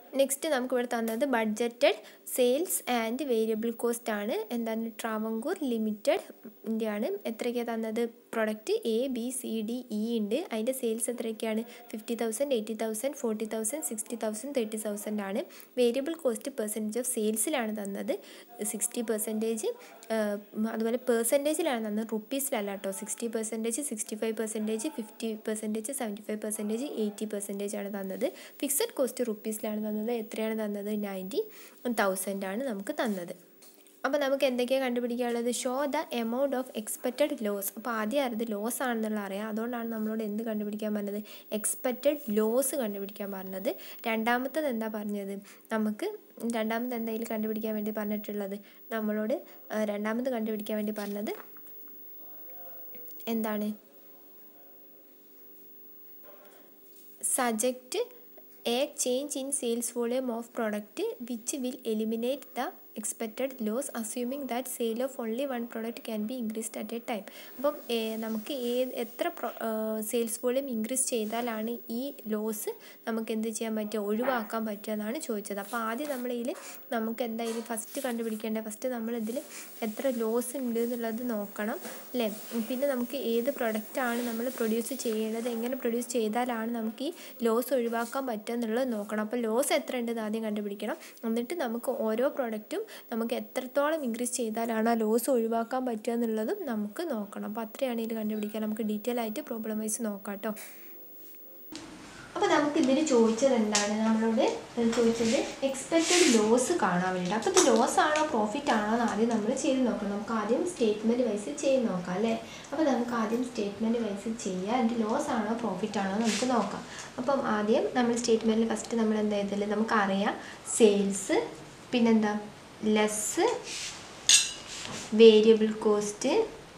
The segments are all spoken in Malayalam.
നെക്സ്റ്റ് നമുക്ക് ഇവിടെ തന്നത് budgeted sales and variable cost ആണ് എന്താണ് ട്രാവങ്കൂർ ലിമിറ്റഡ് ആണ് എത്രയൊക്കെയാണ് തന്നത് product A B C D E ഉണ്ട് അതിൻ്റെ സെയിൽസ് എത്രയൊക്കെയാണ് fifty thousand eighty thousand forty thousand sixty thousand thirty thousand ആണ് വേരിയബിൾ കോസ്റ്റ് പെർസെൻറ്റേജ് ഓഫ് സെയിൽസിലാണ് തന്നത് സിക്സ്റ്റി പെർസെൻറ്റേജ് അതുപോലെ പെർസെൻറ്റേജിലാണ് തന്നത് റുപ്പീസിലല്ല കേട്ടോ sixty percentage sixty five percentage fifty percentage seventy five percentage eighty percentage ആണ് തന്നത് ഫിക്സഡ് കോസ്റ്റ് റുപ്പീസിലാണ് തന്നത് എത്രയാണ് തന്നത് നയൻറ്റി തൗസൻഡ് ആണ് നമുക്ക് തന്നത് അപ്പോൾ നമുക്ക് എന്തൊക്കെയാണ് കണ്ടുപിടിക്കാനുള്ളത് show the amount of expected loss അപ്പോൾ ആദ്യം അറിയത് ലോസ് ആണെന്നുള്ള അറിയാം അതുകൊണ്ടാണ് നമ്മളോട് എന്ത് കണ്ടുപിടിക്കാൻ പറഞ്ഞത് എക്സ്പെക്റ്റഡ് ലോസ് കണ്ടുപിടിക്കാൻ പറഞ്ഞത് രണ്ടാമത്തത് എന്താ പറഞ്ഞത് നമുക്ക് രണ്ടാമത് എന്തെങ്കിലും കണ്ടുപിടിക്കാൻ വേണ്ടി പറഞ്ഞിട്ടുള്ളത് നമ്മളോട് രണ്ടാമത് കണ്ടുപിടിക്കാൻ വേണ്ടി പറഞ്ഞത് എന്താണ് subject a change in sales volume of product which will eliminate the expected loss assuming that sale of only one product can be increased at a time അപ്പം നമുക്ക് ഏത് എത്ര സെയിൽസ് വോളിയം ഇൻക്രീസ് ചെയ്താലാണ് ഈ ലോസ് നമുക്ക് എന്ത് ചെയ്യാൻ പറ്റുക ഒഴിവാക്കാൻ പറ്റുക എന്നാണ് ചോദിച്ചത് അപ്പോൾ ആദ്യം നമ്മളിതിൽ നമുക്ക് എന്തായാലും ഫസ്റ്റ് കണ്ടുപിടിക്കേണ്ടത് ഫസ്റ്റ് നമ്മളിതിൽ എത്ര ലോസ് ഉണ്ട് എന്നുള്ളത് നോക്കണം അല്ലേ പിന്നെ നമുക്ക് ഏത് പ്രൊഡക്റ്റാണ് നമ്മൾ പ്രൊഡ്യൂസ് ചെയ്യേണ്ടത് എങ്ങനെ പ്രൊഡ്യൂസ് ചെയ്താലാണ് നമുക്ക് ഈ ലോസ് ഒഴിവാക്കാൻ പറ്റുക എന്നുള്ളത് നോക്കണം അപ്പോൾ ലോസ് എത്ര ഉണ്ടെന്ന് ആദ്യം കണ്ടുപിടിക്കണം എന്നിട്ട് നമുക്ക് ഓരോ പ്രൊഡക്റ്റും നമുക്ക് എത്രത്തോളം ഇൻക്രീസ് ചെയ്താലാണ് ആ ലോസ് ഒഴിവാക്കാൻ പറ്റുക എന്നുള്ളതും നമുക്ക് നോക്കണം അപ്പോൾ അത്രയാണ് ഇതിൽ കണ്ടുപിടിക്കാൻ നമുക്ക് ഡീറ്റെയിൽ ആയിട്ട് പ്രോബ്ലം വൈസ് നോക്കാം കേട്ടോ അപ്പോൾ നമുക്ക് ഇതിൽ ചോദിച്ചത് എന്താണ് നമ്മളോട് ചോദിച്ചത് എക്സ്പെക്റ്റഡ് ലോസ് കാണാൻ വേണ്ടിയിട്ട് അപ്പോൾ ഇത് ലോസ് ആണോ പ്രോഫിറ്റ് ആണോ എന്ന് ആദ്യം നമ്മൾ ചെയ്ത് നോക്കണം നമുക്ക് ആദ്യം സ്റ്റേറ്റ്മെൻറ്റ് വൈസ് ചെയ്ത് നോക്കാം അല്ലേ അപ്പോൾ നമുക്ക് ആദ്യം സ്റ്റേറ്റ്മെൻറ്റ് വൈസ് ചെയ്യുക ഇത് ലോസ് ആണോ പ്രോഫിറ്റ് ആണോ നമുക്ക് നോക്കാം അപ്പം ആദ്യം നമ്മൾ സ്റ്റേറ്റ്മെൻറ്റിൽ ഫസ്റ്റ് നമ്മൾ എന്താ ചെയ്തത് നമുക്കറിയാം സെയിൽസ് പിന്നെന്താ less variable cost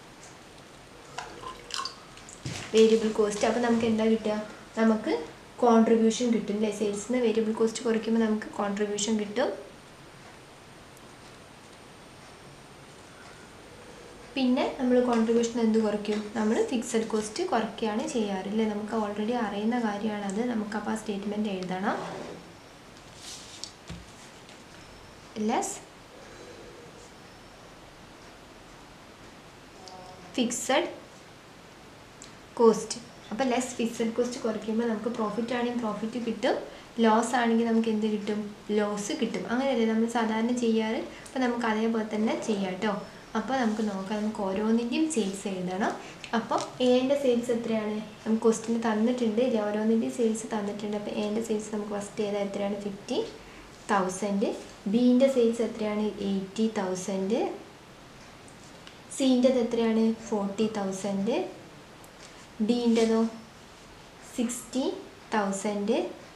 variable cost അപ്പോൾ നമുക്ക് എന്താ കിട്ടുക നമുക്ക് കോൺട്രിബ്യൂഷൻ കിട്ടും അല്ലേ സെയിൽസിൽ നിന്ന് വേരിയബിൾ കോസ്റ്റ് കുറയ്ക്കുമ്പോൾ നമുക്ക് കോൺട്രിബ്യൂഷൻ കിട്ടും പിന്നെ നമ്മൾ കോൺട്രിബ്യൂഷൻ എന്ത് കുറയ്ക്കും നമ്മൾ ഫിക്സഡ് കോസ്റ്റ് കുറയ്ക്കുകയാണ് ചെയ്യാറില്ലേ നമുക്ക് ഓൾറെഡി അറിയുന്ന കാര്യമാണത് നമുക്കപ്പോൾ ആ സ്റ്റേറ്റ്മെൻറ്റ് എഴുതണം ലെസ് ഫിക്സഡ് കോസ്റ്റ് അപ്പോൾ ലെസ് ഫിക്സഡ് കോസ്റ്റ് കുറയ്ക്കുമ്പോൾ നമുക്ക് പ്രോഫിറ്റ് ആണെങ്കിൽ പ്രോഫിറ്റ് കിട്ടും ലോസ് ആണെങ്കിൽ നമുക്ക് എന്ത് കിട്ടും ലോസ് കിട്ടും അങ്ങനെയല്ലേ നമ്മൾ സാധാരണ ചെയ്യാറ് അപ്പോൾ നമുക്ക് അതേപോലെ തന്നെ ചെയ്യാം കേട്ടോ അപ്പോൾ നമുക്ക് നോക്കാം നമുക്ക് ഓരോന്നിൻ്റെയും സെയിൽസ് എഴുതണം അപ്പോൾ എൻ്റെ സെയിൽസ് എത്രയാണ് നമുക്ക് ക്വസ്റ്റിന് തന്നിട്ടുണ്ട് ഇല്ല ഓരോന്നിൻ്റെയും സെയിൽസ് തന്നിട്ടുണ്ട് അപ്പോൾ എൻ്റെ സെയിൽസ് നമുക്ക് ഫസ്റ്റ് ചെയ്താൽ എത്രയാണ് ഫിഫ്റ്റി തൗസൻഡ് ബീൻ്റെ സെയിൽസ് എത്രയാണ് എയ്റ്റി തൗസൻഡ് സീൻ്റെത് എത്രയാണ് ഫോർട്ടി തൗസൻഡ് ഡീൻ്റെതോ സിക്സ്റ്റി തൗസൻഡ്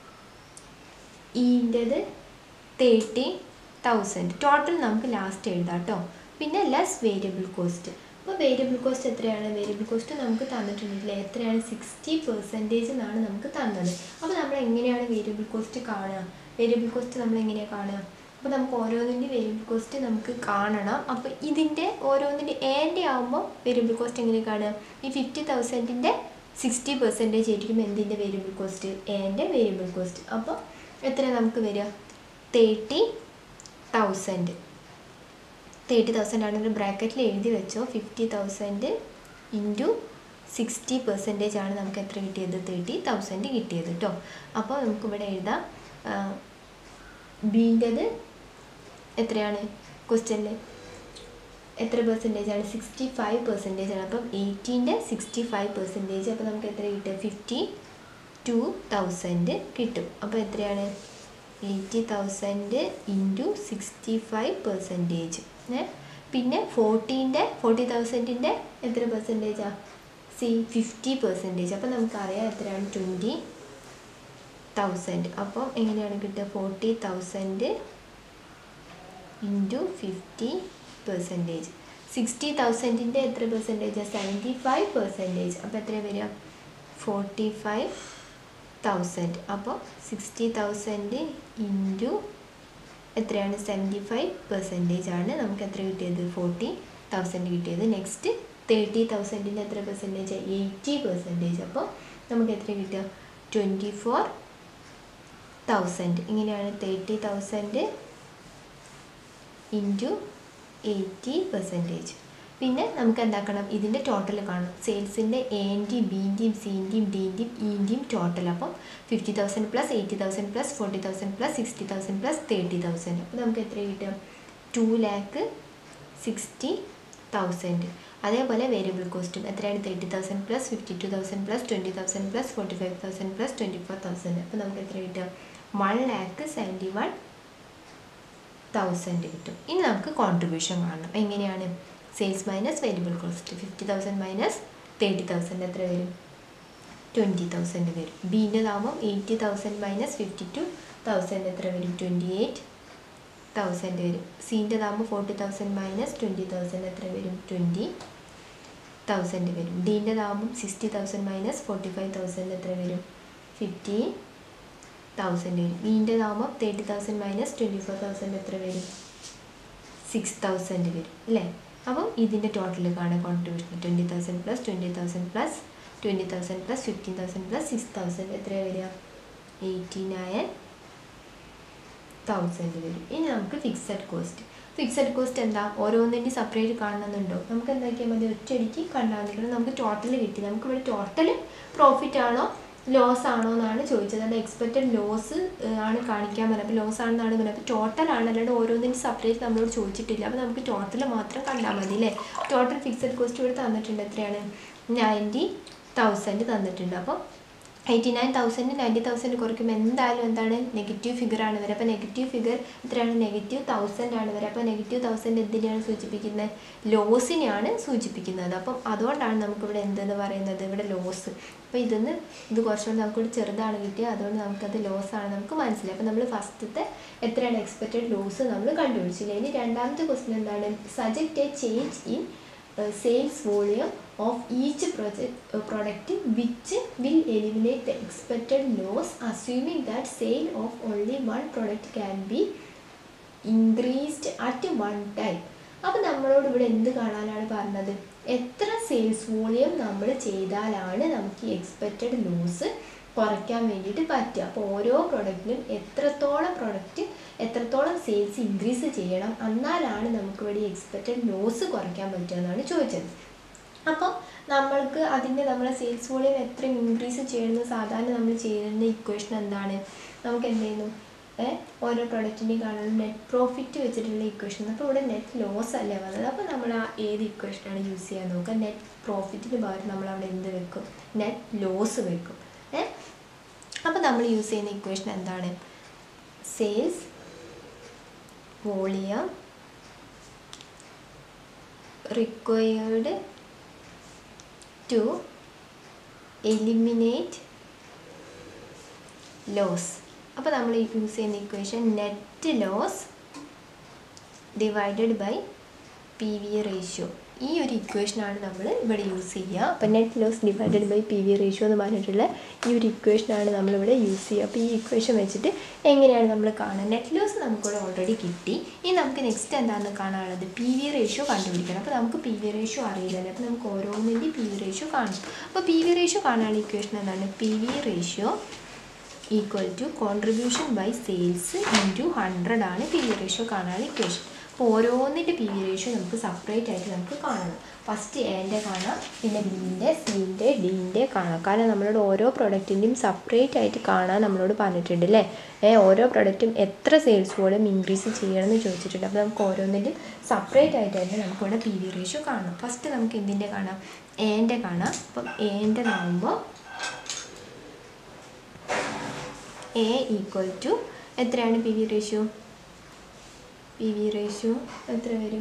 ഈൻ്റെത് തേർട്ടി തൗസൻഡ് ടോട്ടൽ നമുക്ക് ലാസ്റ്റ് എഴുതാം കേട്ടോ പിന്നെ ലെസ് വേരിയബിൾ കോസ്റ്റ് അപ്പോൾ വേരിയബിൾ കോസ്റ്റ് എത്രയാണ് വേരിയബിൾ കോസ്റ്റ് നമുക്ക് തന്നിട്ടുണ്ടല്ലേ എത്രയാണ് സിക്സ്റ്റി പെർസെൻറ്റേജ് എന്നാണ് നമുക്ക് തന്നത് അപ്പോൾ നമ്മൾ എങ്ങനെയാണ് വേരിയബിൾ കോസ്റ്റ് കാണുക വേരിയബിൾ കോസ്റ്റ് നമ്മൾ എങ്ങനെയാണ് കാണുക അപ്പോൾ നമുക്ക് ഓരോന്നിൻ്റെ വേരിയബിൾ കോസ്റ്റ് നമുക്ക് കാണണം അപ്പോൾ ഇതിൻ്റെ ഓരോന്നിൻ്റെ എൻ്റെ ആകുമ്പോൾ വേരിയബിൾ കോസ്റ്റ് എങ്ങനെ കാണുക ഈ ഫിഫ്റ്റി തൗസൻഡിൻ്റെ സിക്സ്റ്റി പെർസെൻറ്റേജ് ആയിരിക്കും എന്തിൻ്റെ വേരിയബിൾ കോസ്റ്റ് എൻ്റെ വേരിയബിൾ കോസ്റ്റ് അപ്പോൾ എത്ര നമുക്ക് വരിക തേർട്ടി തൗസൻഡ് തേർട്ടി തൗസൻഡ് ആണെങ്കിൽ ബ്രാക്കറ്റിൽ എഴുതി വെച്ചോ fifty thousand into sixty percentage ആണ് നമുക്ക് എത്ര കിട്ടിയത് തേർട്ടി തൗസൻഡ് കിട്ടിയത് കേട്ടോ അപ്പോൾ നമുക്കിവിടെ എഴുതാം ബീൻ്റെത് എത്രയാണ് ക്വസ്റ്റ്യനിൽ എത്ര പെർസെൻറ്റേജ് ആണ് സിക്സ്റ്റി ഫൈവ് പെർസെൻറ്റേജ് ആണ് അപ്പം എയ്റ്റീൻ്റെ സിക്സ്റ്റി ഫൈവ് പെർസെൻറ്റേജ് അപ്പോൾ നമുക്ക് എത്ര കിട്ടുക ഫിഫ്റ്റി ടു തൗസൻഡ് കിട്ടും അപ്പോൾ എത്രയാണ് eighty thousand into sixty five percentage പിന്നെ ഫോർട്ടീൻ്റെ ഫോർട്ടി തൗസൻഡിൻ്റെ എത്ര പെർസെൻറ്റേജാണ് സി ഫിഫ്റ്റി പെർസെൻറ്റേജ് അപ്പോൾ നമുക്കറിയാം എത്രയാണ് ട്വൻറ്റി തൗസൻഡ് അപ്പോൾ എങ്ങനെയാണ് കിട്ടുക forty thousand into fifty percentage sixty തൗസൻഡിൻ്റെ എത്ര പെർസെൻറ്റേജ് സെവൻറ്റി ഫൈവ് പെർസെൻറ്റേജ് അപ്പോൾ എത്ര വരിക ഫോർട്ടി ഫൈവ് തൗസൻഡ് അപ്പോൾ സിക്സ്റ്റി തൗസൻഡ് ഇൻറ്റു എത്രയാണ് സെവൻറ്റി ഫൈവ് പെർസെൻറ്റേജ് ആണ് നമുക്ക് എത്ര കിട്ടിയത് ഫോർട്ടി തൗസൻഡ് കിട്ടിയത് നെക്സ്റ്റ് തേർട്ടി തൗസൻഡിൻ്റെ എത്ര പെർസെൻറ്റേജ് എയ്റ്റി പെർസെൻറ്റേജ് അപ്പോൾ നമുക്ക് എത്ര കിട്ടുക ട്വൻറ്റി ഫോർ തൗസൻഡ് ഇങ്ങനെയാണ് thirty thousand into eighty percentage പിന്നെ നമുക്ക് എന്താക്കണം ഇതിൻ്റെ ടോട്ടൽ കാണും സെയിൽസിൻ്റെ എൻ്റെയും ബിൻ്റെയും സിൻ്റെയും ഡിൻ്റെയും ഇൻ്റെയും ടോട്ടൽ അപ്പം fifty thousand plus eighty thousand plus forty thousand plus sixty thousand plus thirty thousand അപ്പോൾ നമുക്ക് എത്ര കിട്ടും ടു ലാക്ക് സിക്സ്റ്റി തൗസൻഡ് അതേപോലെ വേരിയബിൾ കോസ്റ്റും എത്രയാണ് thirty thousand plus fifty two thousand plus twenty thousand plus forty five thousand plus twenty four thousand അപ്പോൾ നമുക്ക് എത്ര കിട്ടും one lakh seventy one thousand കിട്ടും ഇനി നമുക്ക് കോൺട്രിബ്യൂഷൻ കാണണം എങ്ങനെയാണ് sales minus variable cost fifty thousand minus thirty thousand എത്ര വരും ട്വൻറ്റി തൗസൻഡ് വരും ബീൻ്റെതാകുമ്പോൾ eighty thousand minus fifty two thousand എത്ര വരും ട്വൻറ്റി എയ്റ്റ് തൗസൻഡ് വരും സീൻ്റെതാകുമ്പോൾ forty thousand minus twenty thousand എത്ര വരും ട്വൻറ്റി തൗസൻഡ് വരും ഡീൻ്റെതാകുമ്പോൾ sixty thousand minus forty five thousand എത്ര വരും ഫിഫ്റ്റീൻ തൗസൻഡ് വരും ബീൻ്റെതാകുമ്പോൾ thirty thousand minus twenty four thousand എത്ര വരും സിക്സ് തൗസൻഡ് വരും അല്ലേ അപ്പം ഇതിൻ്റെ ടോട്ടൽ കാണാൻ contribution twenty thousand plus twenty thousand plus twenty thousand plus fifteen thousand plus six thousand എത്രയാണ് വരിക എയ്റ്റി നയൻ തൗസൻഡ് വരും ഇനി നമുക്ക് ഫിക്സഡ് കോസ്റ്റ് ഫിക്സഡ് കോസ്റ്റ് എന്താ ഓരോന്നിൻ്റെ സെപ്പറേറ്റ് കാണണമെന്നുണ്ടോ നമുക്ക് എന്താക്കിയാൽ മതി ഒറ്റയടിക്ക് കണ്ടാൽ മതി നമുക്ക് ടോട്ടൽ കിട്ടി നമുക്ക് ഇവിടെ ടോട്ടൽ പ്രോഫിറ്റ് ആണോ ലോസ് ആണോ എന്നാണ് ചോദിച്ചത് അല്ല എക്സ്പെക്റ്റഡ് ലോസ് ആണ് കാണിക്കാൻ പറഞ്ഞത് അപ്പോൾ ലോസ് ആണെന്നാണ് പറഞ്ഞത് അപ്പോൾ ടോട്ടൽ ആണ് അല്ലാണ്ട് ഓരോന്നിനും സെപ്പറേറ്റ് നമ്മളോട് ചോദിച്ചിട്ടില്ല അപ്പോൾ നമുക്ക് ടോട്ടൽ മാത്രം കണ്ടാൽ മതി അല്ലേ ടോട്ടൽ ഫിക്സഡ് കോസ്റ്റ് ഇവിടെ തന്നിട്ടുണ്ട് എത്രയാണ് നയൻറ്റി തൗസൻഡ് തന്നിട്ടുണ്ട് അപ്പോൾ eighty nine thousand ninety thousand കുറയ്ക്കുമ്പോൾ എന്തായാലും എന്താണ് നെഗറ്റീവ് ഫിഗർ ആണ് വരിക അപ്പോൾ നെഗറ്റീവ് ഫിഗർ എത്രയാണ് നെഗറ്റീവ് തൗസൻഡ് ആണ് വരിക അപ്പോൾ നെഗറ്റീവ് തൗസൻഡ് എന്തിനെയാണ് സൂചിപ്പിക്കുന്നത് ലോസിനെയാണ് സൂചിപ്പിക്കുന്നത് അപ്പം അതുകൊണ്ടാണ് നമുക്കിവിടെ എന്തെന്ന് പറയുന്നത് ഇവിടെ ലോസ് അപ്പോൾ ഇതിന്ന് ഇത് കുറച്ചുകൂടി നമുക്കിവിടെ ചെറുതാണ് കിട്ടിയത് അതുകൊണ്ട് നമുക്കത് ലോസ് ആണ് നമുക്ക് മനസ്സിലായി അപ്പോൾ നമ്മൾ ഫസ്റ്റത്തെ എത്രയാണ് എക്സ്പെക്റ്റഡ് ലോസ് നമ്മൾ കണ്ടുപിടിച്ചില്ല ഇനി രണ്ടാമത്തെ ക്വസ്റ്റ്യൻ എന്താണ് subject a change in sales volume of each project, uh, product which will eliminate the expected loss assuming that sale of only one product can be increased at one time അപ്പോൾ നമ്മളോട് ഇവിടെ എന്ത് കാണാനാണ് പറഞ്ഞത് എത്ര സെയിൽസ് വോളിയം നമ്മൾ ചെയ്താലാണ് നമുക്ക് ഈ എക്സ്പെക്റ്റഡ് ലോസ് കുറയ്ക്കാൻ വേണ്ടിയിട്ട് പറ്റുക അപ്പോൾ ഓരോ പ്രൊഡക്റ്റിനും എത്രത്തോളം പ്രൊഡക്റ്റ് എത്രത്തോളം സെയിൽസ് ഇൻക്രീസ് ചെയ്യണം എന്നാലാണ് നമുക്ക് ഇവിടെ ഈ എക്സ്പെക്റ്റഡ് ലോസ് കുറയ്ക്കാൻ പറ്റുക എന്നാണ് ചോദിച്ചത് അപ്പോൾ നമ്മൾക്ക് അതിൻ്റെ നമ്മളെ സെയിൽസ് വോളിയം എത്ര ഇൻക്രീസ് ചെയ്യണമെന്ന് സാധാരണ നമ്മൾ ചെയ്യുന്ന ഇക്വേഷൻ എന്താണ് നമുക്ക് എന്ത് ചെയ്യുന്നു ഓരോ പ്രൊഡക്റ്റിൻ്റെയും കാണാൻ നെറ്റ് പ്രോഫിറ്റ് വെച്ചിട്ടുള്ള ഇക്വേഷൻ അപ്പോൾ ഇവിടെ നെറ്റ് ലോസ് അല്ലേ വന്നത് അപ്പോൾ നമ്മൾ ആ ഏത് ഇക്വേഷനാണ് യൂസ് ചെയ്യാൻ നോക്കുക നെറ്റ് പ്രോഫിറ്റിന് പകരം നമ്മൾ അവിടെ എന്ത് വെക്കും നെറ്റ് ലോസ് വെക്കും ഏ അപ്പോൾ നമ്മൾ യൂസ് ചെയ്യുന്ന ഇക്വേഷൻ എന്താണ് sales volume required to eliminate loss അപ്പോൾ നമ്മൾ യൂസ് ചെയ്യുന്ന equation net loss divided by P V ratio ഈ ഒരു ഇക്വേഷനാണ് നമ്മൾ ഇവിടെ യൂസ് ചെയ്യുക അപ്പോൾ net loss divided by P V ratio എന്ന് പറഞ്ഞിട്ടുള്ള ഈ ഒരു ഇക്വേഷനാണ് നമ്മളിവിടെ യൂസ് ചെയ്യുക അപ്പോൾ ഈ ഇക്വേഷൻ വെച്ചിട്ട് എങ്ങനെയാണ് നമ്മൾ കാണുക നെറ്റ് ലോസ് നമുക്കിവിടെ ഓൾറെഡി കിട്ടി ഇനി നമുക്ക് നെക്സ്റ്റ് എന്താണെന്ന് കാണാനുള്ളത് പി വി റേഷ്യോ കണ്ടുപിടിക്കണം അപ്പോൾ നമുക്ക് പി വി റേഷ്യോ അറിയില്ലല്ലോ അപ്പോൾ നമുക്ക് ഓരോന്നിൻ്റെയും പി വി റേഷ്യോ കാണും അപ്പോൾ പി വി റേഷ്യോ കാണാനുള്ള ഇക്വേഷൻ എന്താണ് P V ratio equal to contribution by sales into hundred ആണ് പി വി റേഷ്യോ കാണാനുള്ള ഇക്വേഷൻ അപ്പോൾ ഓരോന്നിൻ്റെ പി വി റേഷ്യോ നമുക്ക് സെപ്പറേറ്റ് ആയിട്ട് നമുക്ക് കാണണം ഫസ്റ്റ് എൻ്റെ കാണാം പിന്നെ ബീൻ്റെ സീൻ്റെ ഡീൻ്റെ കാണാം കാരണം നമ്മളോട് ഓരോ പ്രൊഡക്റ്റിൻ്റെയും സെപ്പറേറ്റ് ആയിട്ട് കാണാൻ നമ്മളോട് പറഞ്ഞിട്ടുണ്ട് അല്ലേ ഏ ഓരോ പ്രൊഡക്റ്റും എത്ര സെയിൽസ് വോളിയം ഇൻക്രീസ് ചെയ്യണമെന്ന് ചോദിച്ചിട്ടുണ്ട് അപ്പോൾ നമുക്ക് ഓരോന്നിൻ്റെയും സെപ്പറേറ്റ് ആയിട്ട് തന്നെ നമുക്കിവിടെ പി വി റേഷ്യോ കാണണം ഫസ്റ്റ് നമുക്ക് എന്തിൻ്റെ കാണാം എൻ്റെ കാണാം അപ്പം ഏൻ്റെതാകുമ്പോൾ എ ഈക്വൽ ടു എത്രയാണ് P V ratio P V ratio എത്ര വരും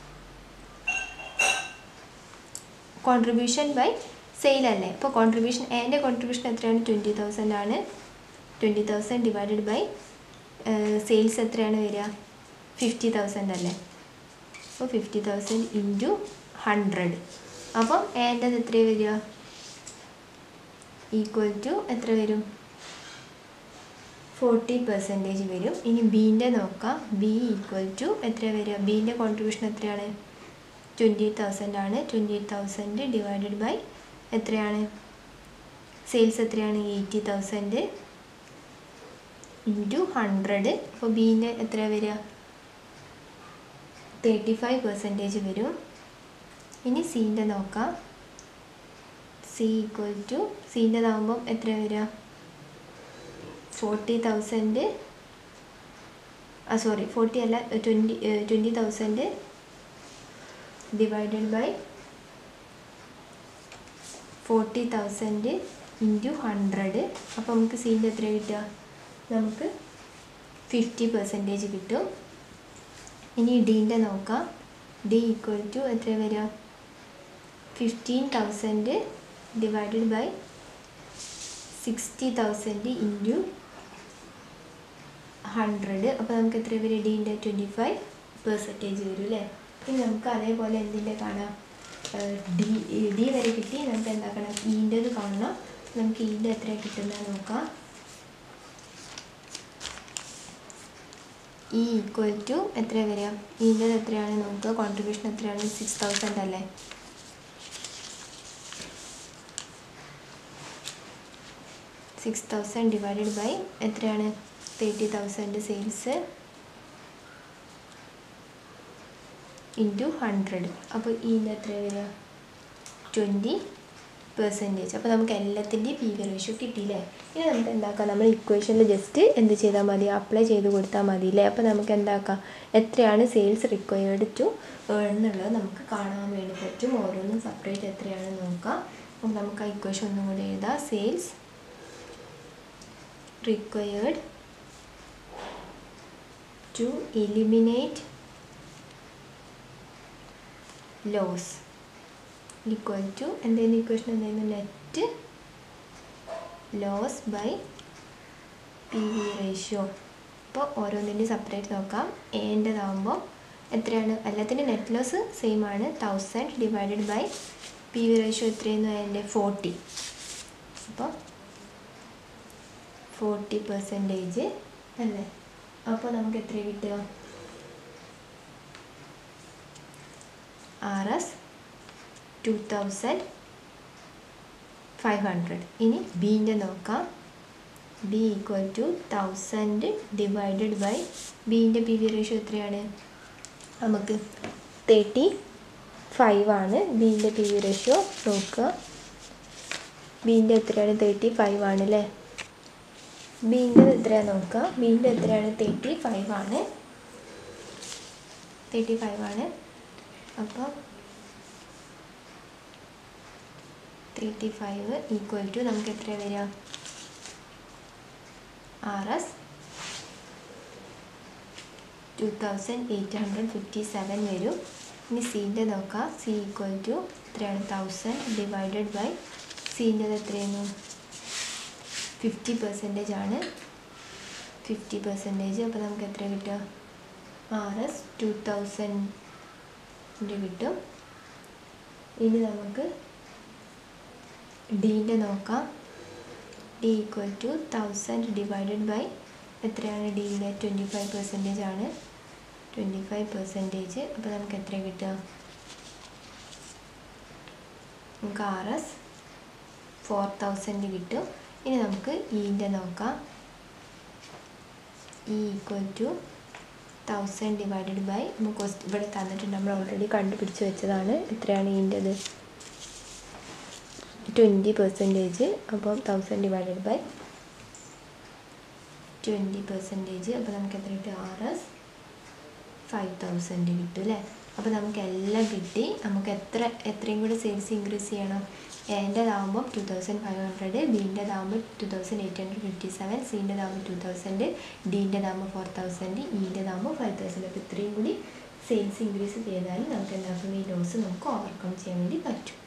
കോൺട്രിബ്യൂഷൻ ബൈ സെയിൽ അല്ലേ അപ്പോൾ കോൺട്രിബ്യൂഷൻ എൻ്റെ കോൺട്രിബ്യൂഷൻ എത്രയാണ് ട്വൻറ്റി തൗസൻഡ് ആണ് twenty thousand divided by sales എത്രയാണ് വരിക ഫിഫ്റ്റി തൗസൻഡ് അല്ലേ അപ്പോൾ ഫിഫ്റ്റി തൗസൻഡ് ഇൻറ്റു ഹൺഡ്രഡ് അപ്പം എൻ്റെത് എത്ര വരിക ഈക്വൽ ടു എത്ര വരും ഫോർട്ടി പെർസെൻറ്റേജ് വരും ഇനി ബീൻ്റെ നോക്കാം ബി ഈക്വൽ ടു എത്ര വരിക ബീൻ്റെ കോൺട്രിബ്യൂഷൻ എത്രയാണ് ട്വൻറ്റി എയ്റ്റ് തൗസൻഡ് ആണ് twenty eight thousand divided by എത്രയാണ് സെയിൽസ് എത്രയാണ് എയ്റ്റി തൗസൻഡ് ഇൻറ്റു ഹൺഡ്രഡ് അപ്പോൾ ബീൻ്റെ എത്ര വരിക തേർട്ടി ഫൈവ് പെർസെൻറ്റേജ് വരും ഇനി സീൻ്റെ നോക്കാം സി ഈക്വൽ ടു സീൻ്റെതാകുമ്പം എത്ര വരിക ഫോർട്ടി തൗസൻഡ് ആ സോറി ഫോർട്ടി അല്ല twenty twenty thousand divided by forty thousand into hundred അപ്പോൾ നമുക്ക് സീൻ്റെ എത്ര കിട്ടുക നമുക്ക് ഫിഫ്റ്റി പെർസെൻറ്റേജ് കിട്ടും ഇനി ഡീൻ്റെ നോക്കാം ഡി ഈക്വൽ ടു എത്ര വരിക fifteen thousand divided by sixty thousand into hundred അപ്പോൾ നമുക്ക് എത്ര വരും ഡീൻ്റെ ട്വൻറ്റി ഫൈവ് പെർസെൻറ്റേജ് വരും അല്ലേ ഇനി നമുക്ക് അതേപോലെ എന്തിൻ്റെ കാണാം ഡി ഡി വരെ കിട്ടി നമുക്ക് എന്താക്കണം ഈൻ്റെത് കാണണം നമുക്ക് ഈൻ്റെ എത്ര കിട്ടുന്നത് നോക്കാം ഇ ഈക്വൽ ടു എത്ര വരിക ഈൻ്റെത് എത്രയാണ് നോക്കുക കോൺട്രിബ്യൂഷൻ എത്രയാണ് സിക്സ് തൗസൻഡ് അല്ലേ സിക്സ് തൗസൻഡ് ഡിവൈഡഡ് ബൈ എത്രയാണ് thirty thousand sales into hundred അപ്പോൾ ഈൻ്റെ എത്ര വരിക ട്വൻറ്റി പെർസെൻറ്റേജ് അപ്പോൾ നമുക്ക് എല്ലാത്തിൻ്റെയും പി വി റേഷ്യോ കിട്ടിയില്ലേ ഇനി നമുക്ക് എന്താക്കാം നമ്മൾ ഇക്വേഷനിൽ ജസ്റ്റ് എന്ത് ചെയ്താൽ മതി അപ്ലൈ ചെയ്ത് കൊടുത്താൽ മതി അല്ലേ അപ്പോൾ നമുക്ക് എന്താക്കാം എത്രയാണ് സെയിൽസ് റിക്വയർഡ് ടു ഏൺ എന്നുള്ളത് നമുക്ക് കാണാൻ വേണ്ടി പറ്റും ഓരോന്നും സെപ്പറേറ്റ് എത്രയാണെന്ന് നോക്കാം അപ്പോൾ നമുക്ക് ആ ഇക്വേഷൻ ഒന്നും കൂടി എഴുതാം sales required to eliminate loss equal to എന്തായിരുന്നു ഇക്വേഷൻ എന്തായിരുന്നു net loss by P V ratio അപ്പോൾ ഓരോന്നിൻ്റെയും സെപ്പറേറ്റ് നോക്കാം ഏൻ്റെതാകുമ്പോൾ എത്രയാണ് എല്ലാത്തിൻ്റെ നെറ്റ് ലോസ് സെയിം ആണ് thousand divided by P V ratio എത്രയായിരുന്നു അതിൻ്റെ ഫോർട്ടി അപ്പോൾ ഫോർട്ടി പെർസെൻറ്റേജ് അല്ലേ അപ്പോൾ നമുക്ക് എത്ര കിട്ടുക R S two thousand five hundred ഇനി ബീൻ്റെ നോക്കാം B equal to thousand divided by ബീൻ്റെ പി വി റേഷ്യോ എത്രയാണ് നമുക്ക് തേർട്ടി ഫൈവ് ആണ് ബീൻ്റെ പി വി റേഷ്യോ നോക്കുക ബീൻ്റെ എത്രയാണ് തേർട്ടി ഫൈവ് ആണ് അല്ലേ ബീൻ്റെ എത്രയാണ് നോക്കുക ബീൻ്റെ എത്രയാണ് തേർട്ടി ഫൈവ് ആണ് തേർട്ടി ഫൈവ് ആണ് അപ്പോൾ തേർട്ടി ഫൈവ് ഈക്വൽ ടു നമുക്ക് എത്ര വരിക R S two thousand eight hundred fifty seven വരും ഇനി സീൻ്റെ നോക്കാം സി ഈക്വൽ ടു എത്രയാണ് തൗസൻഡ് ഡിവൈഡഡ് ബൈ സീൻ്റെത് എത്രയാണ് ഫിഫ്റ്റി പെർസെൻറ്റേജ് ആണ് ഫിഫ്റ്റി പെർസെൻറ്റേജ് അപ്പോൾ നമുക്ക് എത്ര കിട്ടുക ആർ എസ് ടു തൗസൻഡ് കിട്ടും ഇനി നമുക്ക് ഡീൻ്റെ നോക്കാം D equal to thousand divided by എത്രയാണ് ഡിയുടെ ട്വൻറ്റി ഫൈവ് പെർസെൻറ്റേജ് ആണ് ട്വൻറ്റി ഫൈവ് പെർസെൻറ്റേജ് അപ്പോൾ നമുക്ക് എത്ര കിട്ടുക നമുക്ക് ആർ എസ് ഫോർ തൗസൻഡ് കിട്ടും ഇനി നമുക്ക് ഈൻ്റെ നോക്കാം E equal to thousand divided by നമുക്ക് ഇവിടെ തന്നിട്ടുണ്ട് നമ്മൾ ഓൾറെഡി കണ്ടുപിടിച്ച് വെച്ചതാണ് എത്രയാണ് ഈൻ്റെത് ട്വൻറ്റി പെർസെൻറ്റേജ് അപ്പം thousand divided by twenty percentage അപ്പോൾ നമുക്ക് എത്ര കിട്ടും ആർ എസ് ഫൈവ് തൗസൻഡ് കിട്ടും അല്ലേ അപ്പോൾ നമുക്ക് എല്ലാം കിട്ടി നമുക്ക് എത്ര എത്രയും കൂടെ സെയിൽസ് ഇൻക്രീസ് ചെയ്യണം എൻ്റെതാകുമ്പോൾ ടു തൗസൻഡ് ഫൈവ് ഹൺഡ്രഡ് ബീൻ്റെതാകുമ്പോൾ two thousand eight hundred fifty seven സീൻ്റെതാകുമ്പോൾ ടു തൗസൻഡ് ഡീൻ്റെതാകുമ്പോൾ ഫോർ തൗസൻഡ് ഈൻ്റെതാകുമ്പോൾ ഫൈവ് തൗസൻഡ് അപ്പോൾ ഇത്രയും കൂടി സെയിൽസ് ഇൻക്രീസ് ചെയ്താൽ നമുക്ക് എന്താക്കും ഈ ലോസ് നമുക്ക് ഓവർകം ചെയ്യാൻ വേണ്ടി പറ്റും